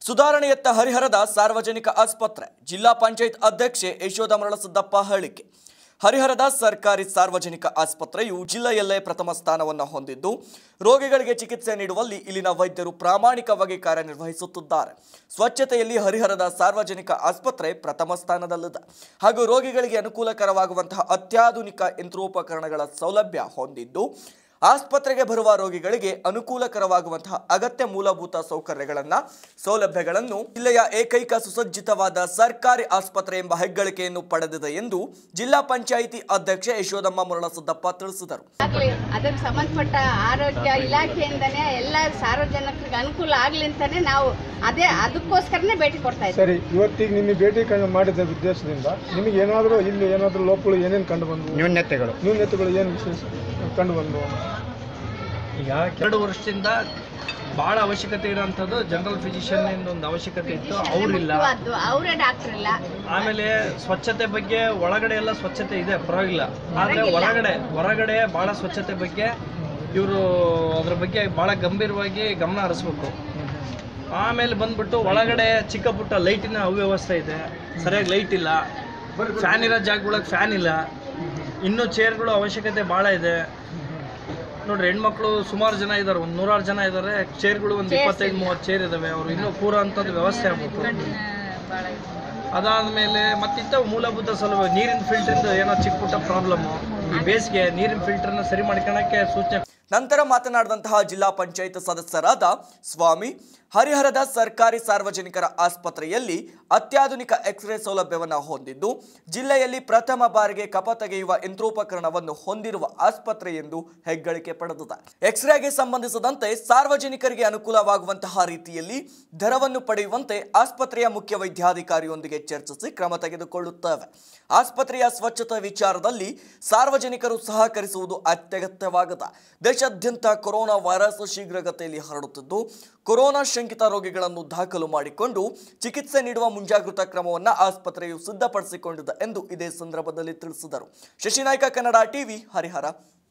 ಸುಧಾರಣೆಯತ್ತ ಹರಿಹರದ ಸಾರ್ವಜನಿಕ ಆಸ್ಪತ್ರೆ ಜಿಲ್ಲಾ ಪಂಚಾಯತ್ ಅಧ್ಯಕ್ಷೆ ಯಶೋಧ ಮರಳಸಿದ್ದಪ್ಪ ಹೇಳಿಕೆ ಹರಿಹರದ ಸರ್ಕಾರಿ ಸಾರ್ವಜನಿಕ ಆಸ್ಪತ್ರೆಯು ಜಿಲ್ಲೆಯಲ್ಲೇ ಪ್ರಥಮ ಸ್ಥಾನವನ್ನು ಹೊಂದಿದ್ದು ರೋಗಿಗಳಿಗೆ ಚಿಕಿತ್ಸೆ ನೀಡುವಲ್ಲಿ ಇಲ್ಲಿನ ವೈದ್ಯರು ಪ್ರಾಮಾಣಿಕವಾಗಿ ಕಾರ್ಯನಿರ್ವಹಿಸುತ್ತಿದ್ದಾರೆ ಸ್ವಚ್ಛತೆಯಲ್ಲಿ ಹರಿಹರದ ಸಾರ್ವಜನಿಕ ಆಸ್ಪತ್ರೆ ಪ್ರಥಮ ಸ್ಥಾನದಲ್ಲಿದೆ ಹಾಗೂ ರೋಗಿಗಳಿಗೆ ಅನುಕೂಲಕರವಾಗುವಂತಹ ಅತ್ಯಾಧುನಿಕ ಯಂತ್ರೋಪಕರಣಗಳ ಸೌಲಭ್ಯ ಹೊಂದಿದ್ದು ಆಸ್ಪತ್ರೆಗೆ ಬರುವ ರೋಗಿಗಳಿಗೆ ಅನುಕೂಲಕರವಾಗುವಂತಹ ಅಗತ್ಯ ಮೂಲಭೂತ ಸೌಕರ್ಯಗಳನ್ನ ಸೌಲಭ್ಯಗಳನ್ನು ಜಿಲ್ಲೆಯ ಏಕೈಕ ಸುಸಜ್ಜಿತವಾದ ಸರ್ಕಾರಿ ಆಸ್ಪತ್ರೆ ಎಂಬ ಹೆಗ್ಗಳಿಕೆಯನ್ನು ಪಡೆದಿದೆ ಎಂದು ಜಿಲ್ಲಾ ಪಂಚಾಯಿತಿ ಅಧ್ಯಕ್ಷೆ ಯಶೋಧಮ್ಮ ಮುರಳಸಿದ್ದಪ್ಪ ತಿಳಿಸಿದರು ಆಗ್ಲಿ ಅದಕ್ಕೆ ಸಂಬಂಧಪಟ್ಟ ಆರೋಗ್ಯ ಇಲಾಖೆಯಿಂದನೇ ಎಲ್ಲ ಸಾರ್ವಜನಿಕರಿಗೆ ಅನುಕೂಲ ಆಗ್ಲಿ ಅಂತಾನೆ ನಾವು ಅದೇ ಅದಕ್ಕೋಸ್ಕರನೇ ಭೇಟಿ ಕೊಡ್ತಾ ಇದ್ದೀವಿ ಸರಿ ಇವತ್ತಿಗೆ ನಿಮಗೆ ಭೇಟಿ ಕಂಡು ಮಾಡಿದ ಉದ್ದೇಶದಿಂದ ನಿಮಗೆ ಏನಾದರೂ ಇಲ್ಲಿ ಏನಾದರೂ ಲೋಪಗಳು ಏನೇನು ಕಂಡು ಬಂದವು ನ್ಯೂನ್ಯತೆಗಳು ನ್ಯೂನ್ಯತೆಗಳು ಏನು ವಿಶೇಷ ಕಂಡು ಬಂದವು ಈಗ ಎರಡು ವರ್ಷದಿಂದ ಭಾಳ ಅವಶ್ಯಕತೆ ಇರೋಂಥದ್ದು ಜನರಲ್ ಫಿಸಿಷಿಯನ್ ಒಂದು ಅವಶ್ಯಕತೆ ಇತ್ತು ಅವರಿಲ್ಲ ಮುಖ್ಯವಾದ್ದು ಅವರೇ ಡಾಕ್ಟರ್ ಇಲ್ಲ ಆಮೇಲೆ ಸ್ವಚ್ಛತೆ ಬಗ್ಗೆ ಒಳಗಡೆ ಎಲ್ಲ ಸ್ವಚ್ಛತೆ ಇದೆ ಪರವಾಗಿಲ್ಲ ಆದರೆ ಹೊರಗಿಲ್ಲ. ಹೊರಗಡೆ ಹೊರಗಡೆ ಭಾಳ ಸ್ವಚ್ಛತೆ ಬಗ್ಗೆ ಇವರು ಅದ್ರ ಬಗ್ಗೆ ಭಾಳ ಗಂಭೀರವಾಗಿ ಗಮನ ಹರಿಸ್ಬೇಕು ಆಮೇಲೆ ಬಂದ್ಬಿಟ್ಟು ಒಳಗಡೆ ಚಿಕ್ಕ ಪುಟ್ಟ ಲೈಟಿನ ಅವ್ಯವಸ್ಥೆ ಇದೆ ಸರಿಯಾಗಿ ಲೈಟ್ ಇಲ್ಲ ಫ್ಯಾನ್ ಇರೋ ಜಾಗಗಳಿಗೆ ಫ್ಯಾನ್ ಇಲ್ಲ ಇನ್ನೂ ಚೇರ್ಗಳು ಅವಶ್ಯಕತೆ ಭಾಳ ಇದೆ ನೋಡ್ರಿ ಹೆಣ್ಮಕ್ಳು ಸುಮಾರು ಜನ ಇದ್ದಾರೆ ಒಂದು ನೂರಾರು ಜನ ಇದ್ದಾರೆ ಚೇರ್ಗಳು ಒಂದು ಇಪ್ಪತ್ತೈದು ಮೂವತ್ತು ಚೇರ್ ಇದಾವೆ ಅವರು ಇನ್ನೂ ಕೂರೋ ಅಂಥದ್ದು ವ್ಯವಸ್ಥೆ ಆಗಬೇಕು ಅದಾದಮೇಲೆ ಮತ್ತಿತ್ತ ಮೂಲಭೂತ ಸೌಲಭ್ಯ ನೀರಿನ ಫಿಲ್ಟ್ರಿಂದ ಏನೋ ಚಿಕ್ಕ ಪುಟ್ಟ ಪ್ರಾಬ್ಲಮ್ಮು ಈ ಬೇಸಿಗೆ ನೀರಿನ ಫಿಲ್ಟರ್ನ ಸರಿ ಮಾಡ್ಕೊಳಕ್ಕೆ ಸೂಚನೆ ನಂತರ ಮಾತನಾಡಿದಂತಹ ಜಿಲ್ಲಾ ಪಂಚಾಯತ್ ಸದಸ್ಯರಾದ ಸ್ವಾಮಿ ಹರಿಹರದ ಸರ್ಕಾರಿ ಸಾರ್ವಜನಿಕರ ಆಸ್ಪತ್ರೆಯಲ್ಲಿ ಅತ್ಯಾಧುನಿಕ ಎಕ್ಸ್ರೇ ಸೌಲಭ್ಯವನ್ನು ಹೊಂದಿದ್ದು ಜಿಲ್ಲೆಯಲ್ಲಿ ಪ್ರಥಮ ಬಾರಿಗೆ ಕಪ ತೆಗೆಯುವ ಯಂತ್ರೋಪಕರಣವನ್ನು ಹೊಂದಿರುವ ಆಸ್ಪತ್ರೆ ಎಂದು ಹೆಗ್ಗಳಿಕೆ ಪಡೆದಿದೆ ಎಕ್ಸ್ರೇಗೆ ಸಂಬಂಧಿಸಿದಂತೆ ಸಾರ್ವಜನಿಕರಿಗೆ ಅನುಕೂಲವಾಗುವಂತಹ ರೀತಿಯಲ್ಲಿ ದರವನ್ನು ಪಡೆಯುವಂತೆ ಆಸ್ಪತ್ರೆಯ ಮುಖ್ಯ ವೈದ್ಯಾಧಿಕಾರಿಯೊಂದಿಗೆ ಚರ್ಚಿಸಿ ಕ್ರಮ ತೆಗೆದುಕೊಳ್ಳುತ್ತೇವೆ ಆಸ್ಪತ್ರೆಯ ಸ್ವಚ್ಛತೆ ವಿಚಾರದಲ್ಲಿ ಸಾರ್ವಜನಿಕರು ಸಹಕರಿಸುವುದು ಅತ್ಯಗತ್ಯವಾಗಿದೆ ದೇಶಾದ್ಯಂತ ಕೊರೋನಾ ವೈರಸ್ ಶೀಘ್ರಗತಿಯಲ್ಲಿ ಹರಡುತ್ತಿದ್ದು ಕೊರೋನಾ ಶಂಕಿತ ರೋಗಿಗಳನ್ನು ದಾಖಲು ಮಾಡಿಕೊಂಡು ಚಿಕಿತ್ಸೆ ನೀಡುವ ಮುಂಜಾಗೃತಾ ಕ್ರಮವನ್ನು ಆಸ್ಪತ್ರೆಯು ಸಿದ್ಧಪಡಿಸಿಕೊಂಡಿದೆ ಎಂದು ಇದೇ ಸಂದರ್ಭದಲ್ಲಿ ತಿಳಿಸಿದರು ಶಶಿನಾಯ್ಕ ಕನ್ನಡ ಟಿವಿ ಹರಿಹರ